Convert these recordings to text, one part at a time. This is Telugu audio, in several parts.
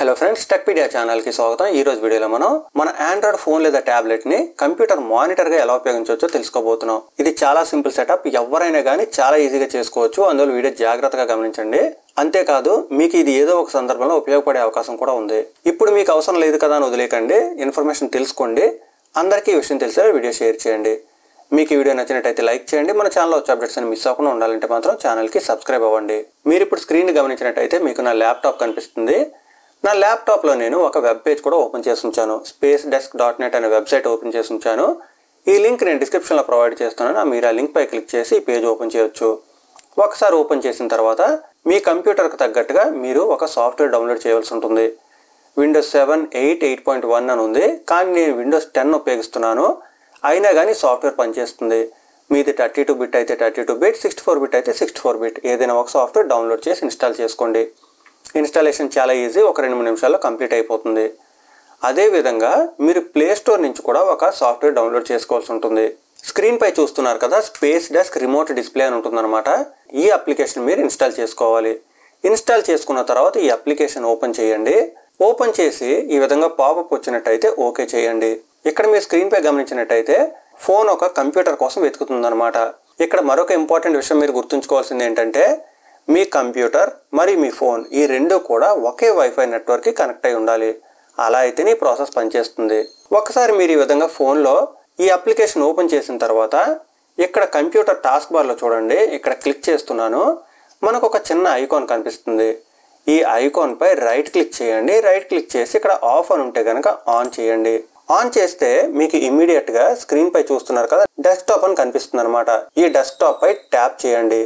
హలో ఫ్రెండ్స్ టెక్పీడియా ఛానల్కి స్వాగతం ఈ రోజు వీడియోలో మనం మన ఆండ్రాయిడ్ ఫోన్ లేదా టాబ్లెట్ ని కంప్యూటర్ మానిటర్ గా ఎలా ఉపయోగించవచ్చో తెలుసుకోబోతున్నాం ఇది చాలా సింపుల్ సెటప్ ఎవరైనా కానీ చాలా ఈజీగా చేసుకోవచ్చు అందులో వీడియో జాగ్రత్తగా గమనించండి అంతేకాదు మీకు ఇది ఏదో ఒక సందర్భంలో ఉపయోగపడే అవకాశం కూడా ఉంది ఇప్పుడు మీకు అవసరం లేదు కదా అని వదిలేకండి ఇన్ఫర్మేషన్ తెలుసుకోండి అందరికీ ఈ విషయం తెలిసే వీడియో షేర్ చేయండి మీకు ఈ వీడియో నచ్చినట్టయితే లైక్ చేయండి మన ఛానల్లో వచ్చే అప్డేట్స్ అని మిస్ అవ్వకుండా ఉండాలంటే మాత్రం ఛానల్కి సబ్స్క్రైబ్ అవ్వండి మీరు ఇప్పుడు స్క్రీన్ గమనించినట్టయితే మీకు నా ల్యాప్టాప్ కనిపిస్తుంది నా ల్యాప్టాప్లో నేను ఒక వెబ్ పేజ్ కూడా ఓపెన్ చేసి ఉంచాను స్పేస్ డెస్క్ డాట్ నెట్ అనే వెబ్సైట్ ఓపెన్ చేసి ఉంచాను ఈ లింక్ నేను డిస్క్రిప్షన్లో ప్రొవైడ్ చేస్తున్నాను ఆ మీరు ఆ లింక్ పై క్లిక్ చేసి ఈ పేజ్ ఓపెన్ చేయొచ్చు ఒకసారి ఓపెన్ చేసిన తర్వాత మీ కంప్యూటర్కి తగ్గట్టుగా మీరు ఒక సాఫ్ట్వేర్ డౌన్లోడ్ చేయవలసి ఉంటుంది Windows seven eight eight point one అని ఉంది కానీ నేను విండోస్ టెన్ ఉపయోగిస్తున్నాను అయినా కానీ సాఫ్ట్వేర్ పనిచేస్తుంది మీది థర్టీ టూ బిట్ అయితే thirty two bit sixty four bit అయితే సిక్స్టీ ఫోర్ బిట్ ఏదైనా ఒక సాఫ్ట్వేర్ డౌన్లోడ్ చేసి ఇన్స్టాల్ చేసుకోండి ఇన్స్టాలేషన్ చాలా ఈజీ ఒక రెండు మూడు నిమిషాల్లో కంప్లీట్ అయిపోతుంది అదేవిధంగా మీరు ప్లే స్టోర్ నుంచి కూడా ఒక సాఫ్ట్వేర్ డౌన్లోడ్ చేసుకోవాల్సి ఉంటుంది స్క్రీన్ పై చూస్తున్నారు కదా స్పేస్ డెస్క్ రిమోట్ డిస్ప్లే అని ఉంటుందన్నమాట ఈ అప్లికేషన్ మీరు ఇన్స్టాల్ చేసుకోవాలి ఇన్స్టాల్ చేసుకున్న తర్వాత ఈ అప్లికేషన్ ఓపెన్ చేయండి ఓపెన్ చేసి ఈ విధంగా పాపప్ వచ్చినట్టయితే ఓకే చేయండి ఇక్కడ మీరు స్క్రీన్ పై గమనించినట్టయితే ఫోన్ ఒక కంప్యూటర్ కోసం వెతుకుతుందన్నమాట ఇక్కడ మరొక ఇంపార్టెంట్ విషయం మీరు గుర్తుంచుకోవాల్సింది ఏంటంటే మీ కంప్యూటర్ మరియు మీ ఫోన్ ఈ రెండు కూడా ఒకే వైఫై నెట్వర్క్కి కనెక్ట్ అయి ఉండాలి అలా అయితేనే ఈ ప్రాసెస్ పనిచేస్తుంది ఒకసారి మీరు ఈ విధంగా ఫోన్లో ఈ అప్లికేషన్ ఓపెన్ చేసిన తర్వాత ఇక్కడ కంప్యూటర్ టాస్క్ బార్లో చూడండి ఇక్కడ క్లిక్ చేస్తున్నాను మనకు ఒక చిన్న ఐకాన్ కనిపిస్తుంది ఈ ఐకాన్ పై రైట్ క్లిక్ చేయండి రైట్ క్లిక్ చేసి ఇక్కడ ఆఫ్ అని ఉంటే కనుక ఆన్ చేయండి ఆన్ చేస్తే మీకు ఇమ్మీడియట్ గా స్క్రీన్ పై చూస్తున్నారు కదా డెస్క్టాప్ అని కనిపిస్తుంది అనమాట ఈ డెస్క్టాప్ పై ట్యాప్ చేయండి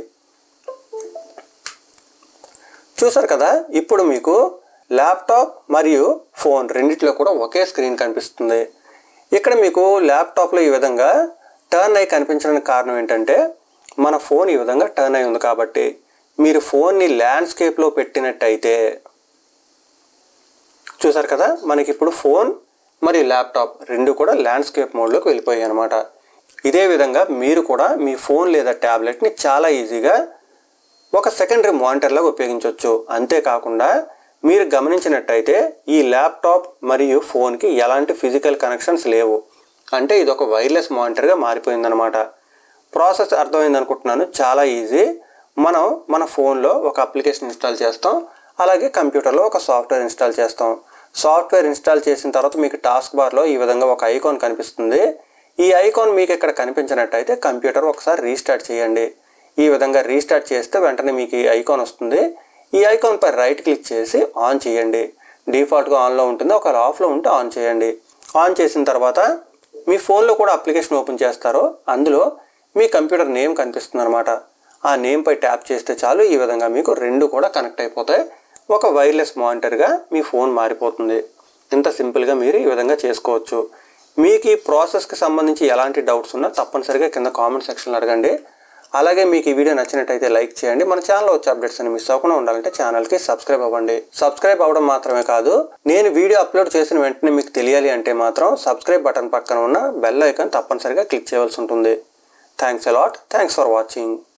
చూసారు కదా ఇప్పుడు మీకు ల్యాప్టాప్ మరియు ఫోన్ రెండిట్లో కూడా ఒకే స్క్రీన్ కనిపిస్తుంది ఇక్కడ మీకు ల్యాప్టాప్లో ఈ విధంగా టర్న్ అయి కనిపించడానికి కారణం ఏంటంటే మన ఫోన్ ఈ విధంగా టర్న్ అయి ఉంది కాబట్టి మీరు ఫోన్ని ల్యాండ్స్కేప్లో పెట్టినట్టయితే చూసారు కదా మనకి ఇప్పుడు ఫోన్ మరియు ల్యాప్టాప్ రెండు కూడా ల్యాండ్స్కేప్ మోడ్లోకి వెళ్ళిపోయాయి అనమాట ఇదే విధంగా మీరు కూడా మీ ఫోన్ లేదా ట్యాబ్లెట్ని చాలా ఈజీగా ఒక సెకండరీ మానిటర్లాగా ఉపయోగించవచ్చు అంతేకాకుండా మీరు గమనించినట్టయితే ఈ ల్యాప్టాప్ మరియు ఫోన్కి ఎలాంటి ఫిజికల్ కనెక్షన్స్ లేవు అంటే ఇది ఒక వైర్లెస్ మానిటర్గా మారిపోయిందనమాట ప్రాసెస్ అర్థమైంది అనుకుంటున్నాను చాలా ఈజీ మనం మన ఫోన్లో ఒక అప్లికేషన్ ఇన్స్టాల్ చేస్తాం అలాగే కంప్యూటర్లో ఒక సాఫ్ట్వేర్ ఇన్స్టాల్ చేస్తాం సాఫ్ట్వేర్ ఇన్స్టాల్ చేసిన తర్వాత మీకు టాస్క్ బార్లో ఈ విధంగా ఒక ఐకాన్ కనిపిస్తుంది ఈ ఐకాన్ మీకు ఇక్కడ కనిపించినట్టయితే కంప్యూటర్ ఒకసారి రీస్టార్ట్ చేయండి ఈ విధంగా రీస్టార్ట్ చేస్తే వెంటనే మీకు ఈ ఐకాన్ వస్తుంది ఈ ఐకాన్ పై రైట్ క్లిక్ చేసి ఆన్ చేయండి డిఫాల్ట్గా ఆన్లో ఉంటుంది ఒకవేళ ఆఫ్లో ఉంటే ఆన్ చేయండి ఆన్ చేసిన తర్వాత మీ ఫోన్లో కూడా అప్లికేషన్ ఓపెన్ చేస్తారో అందులో మీ కంప్యూటర్ నేమ్ కనిపిస్తుంది అనమాట ఆ నేమ్ పై ట్యాప్ చేస్తే చాలు ఈ విధంగా మీకు రెండు కూడా కనెక్ట్ అయిపోతాయి ఒక వైర్లెస్ మానిటర్గా మీ ఫోన్ మారిపోతుంది ఇంత సింపుల్గా మీరు ఈ విధంగా చేసుకోవచ్చు మీకు ఈ ప్రాసెస్కి సంబంధించి ఎలాంటి డౌట్స్ ఉన్నా తప్పనిసరిగా కింద కామెంట్ సెక్షన్లో అడగండి అలాగే మీకు ఈ వీడియో నచ్చినట్టయితే లైక్ చేయండి మన ఛానల్లో వచ్చే అప్డేట్స్ అని మిస్ అవ్వకుండా ఉండాలంటే ఛానల్కి సబ్స్క్రైబ్ అవ్వండి సబ్స్క్రైబ్ అవ్వడం మాత్రమే కాదు నేను వీడియో అప్లోడ్ చేసిన వెంటనే మీకు తెలియాలి అంటే మాత్రం సబ్స్క్రైబ్ బటన్ పక్కన ఉన్న బెల్ ఐకాన్ తప్పనిసరిగా క్లిక్ చేయవలసి ఉంటుంది thanks a lot thanks for watching